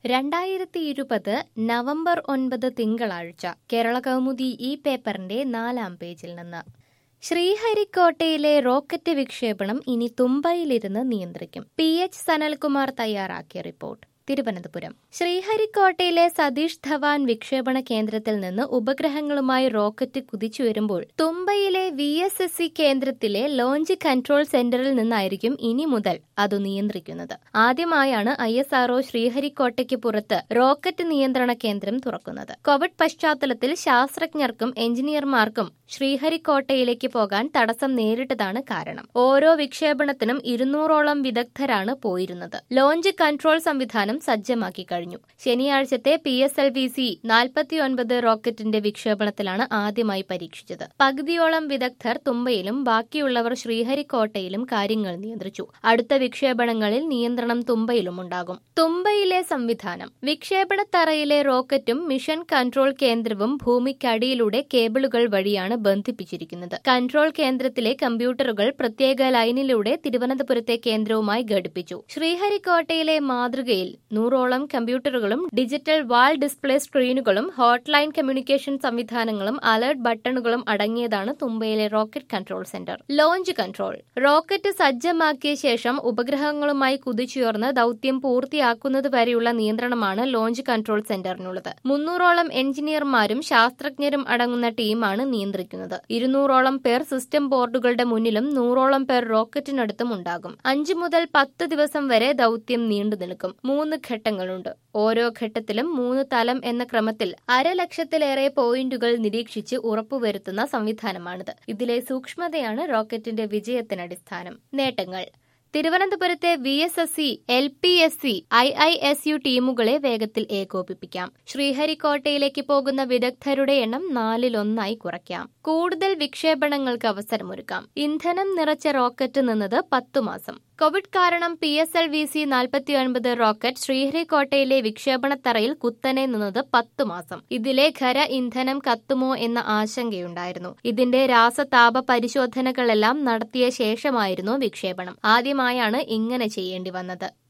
രണ്ടായിരത്തി ഇരുപത് നവംബർ ഒൻപത് തിങ്കളാഴ്ച കേരള കൗമുദി ഈ പേപ്പറിന്റെ നാലാം പേജിൽ നിന്ന് ശ്രീഹരിക്കോട്ടയിലെ റോക്കറ്റ് വിക്ഷേപണം ഇനി തുമ്പയിലിരുന്ന് നിയന്ത്രിക്കും പി എച്ച് സനൽകുമാർ തയ്യാറാക്കിയ റിപ്പോർട്ട് തിരുവനന്തപുരം ശ്രീഹരിക്കോട്ടയിലെ സതീഷ് ധവാൻ വിക്ഷേപണ കേന്ദ്രത്തിൽ നിന്ന് ഉപഗ്രഹങ്ങളുമായി റോക്കറ്റ് കുതിച്ചുയരുമ്പോൾ തുമ്പയിലെ വി എസ് എസ് സി കേന്ദ്രത്തിലെ ലോഞ്ച് കൺട്രോൾ സെന്ററിൽ നിന്നായിരിക്കും ഇനി മുതൽ അത് നിയന്ത്രിക്കുന്നത് ആദ്യമായാണ് ഐ എസ് ആർഒ ശ്രീഹരിക്കോട്ടയ്ക്ക് പുറത്ത് റോക്കറ്റ് നിയന്ത്രണ കേന്ദ്രം തുറക്കുന്നത് കോവിഡ് പശ്ചാത്തലത്തിൽ ശാസ്ത്രജ്ഞർക്കും എഞ്ചിനീയർമാർക്കും ശ്രീഹരിക്കോട്ടയിലേക്ക് പോകാൻ തടസ്സം നേരിട്ടതാണ് കാരണം ഓരോ വിക്ഷേപണത്തിനും ഇരുന്നൂറോളം വിദഗ്ധരാണ് പോയിരുന്നത് ലോഞ്ച് കൺട്രോൾ സംവിധാനം സജ്ജമാക്കി കഴിഞ്ഞു ശനിയാഴ്ചത്തെ P S L V C നാൽപ്പത്തിയൊൻപത് റോക്കറ്റിന്റെ വിക്ഷേപണത്തിലാണ് ആദ്യമായി പരീക്ഷിച്ചത് പകുതിയോളം വിദഗ്ധർ തുമ്പയിലും ബാക്കിയുള്ളവർ ശ്രീഹരിക്കോട്ടയിലും കാര്യങ്ങൾ നിയന്ത്രിച്ചു അടുത്ത വിക്ഷേപണങ്ങളിൽ നിയന്ത്രണം തുമ്പയിലും ഉണ്ടാകും തുമ്പയിലെ സംവിധാനം വിക്ഷേപണത്തറയിലെ റോക്കറ്റും മിഷൻ കൺട്രോൾ കേന്ദ്രവും ഭൂമിക്കടിയിലൂടെ കേബിളുകൾ വഴിയാണ് ബന്ധിപ്പിച്ചിരിക്കുന്നത് കൺട്രോൾ കേന്ദ്രത്തിലെ കമ്പ്യൂട്ടറുകൾ പ്രത്യേക ലൈനിലൂടെ തിരുവനന്തപുരത്തെ കേന്ദ്രവുമായി ഘടിപ്പിച്ചു ശ്രീഹരിക്കോട്ടയിലെ മാതൃകയിൽ നൂറോളം കമ്പ്യൂട്ടറുകളും ഡിജിറ്റൽ വാൾ ഡിസ്പ്ലേ സ്ക്രീനുകളും ഹോട്ട്ലൈൻ കമ്മ്യൂണിക്കേഷൻ സംവിധാനങ്ങളും അലർട്ട് ബട്ടണുകളും അടങ്ങിയതാണ് തുമ്പയിലെ rocket control centre launch control rocket സജ്ജമാക്കിയ ശേഷം ഉപഗ്രഹങ്ങളുമായി കുതിച്ചുയർന്ന് ദൌത്യം പൂർത്തിയാക്കുന്നത് വരെയുള്ള നിയന്ത്രണമാണ് ലോഞ്ച് കൺട്രോൾ സെന്ററിനുള്ളത് മുന്നൂറോളം എഞ്ചിനീയർമാരും ശാസ്ത്രജ്ഞരും അടങ്ങുന്ന ടീമാണ് നിയന്ത്രിക്കുന്നത് ഇരുന്നൂറോളം പേർ സിസ്റ്റം ബോർഡുകളുടെ മുന്നിലും നൂറോളം പേർ റോക്കറ്റിനടുത്തും ഉണ്ടാകും അഞ്ചു മുതൽ പത്ത് ദിവസം വരെ ദൌത്യം നീണ്ടു നിൽക്കും മൂന്ന് ഘട്ടങ്ങളുണ്ട് ഓരോ ഘട്ടത്തിലും മൂന്ന് തലം എന്ന ക്രമത്തിൽ അരലക്ഷത്തിലേറെ പോയിന്റുകൾ നിരീക്ഷിച്ച് ഉറപ്പുവരുത്തുന്ന സംവിധാനമാണിത് ഇതിലെ സൂക്ഷ്മതയാണ് റോക്കറ്റിന്റെ വിജയത്തിനടിസ്ഥാനം നേട്ടങ്ങൾ തിരുവനന്തപുരത്തെ V S S C L P S C I I S U ടീമുകളെ വേഗത്തിൽ ഏകോപിപ്പിക്കാം ശ്രീഹരിക്കോട്ടയിലേക്ക് പോകുന്ന വിദഗ്ധരുടെ എണ്ണം നാലിലൊന്നായി കുറയ്ക്കാം കൂടുതൽ വിക്ഷേപണങ്ങൾക്ക് അവസരമൊരുക്കാം ഇന്ധനം നിറച്ച റോക്കറ്റ് നിന്നത് പത്തു മാസം കോവിഡ് കാരണം P S L V C നാൽപ്പത്തിയൊൻപത് റോക്കറ്റ് ശ്രീഹരിക്കോട്ടയിലെ വിക്ഷേപണത്തറയിൽ കുത്തനെ നിന്നത് പത്തു മാസം ഇതിലെ ഖര ഇന്ധനം കത്തുമോ എന്ന ആശങ്കയുണ്ടായിരുന്നു ഇതിന്റെ രാസതാപ പരിശോധനകളെല്ലാം നടത്തിയ ശേഷമായിരുന്നു വിക്ഷേപണം ആദ്യമായാണ് ഇങ്ങനെ ചെയ്യേണ്ടി വന്നത്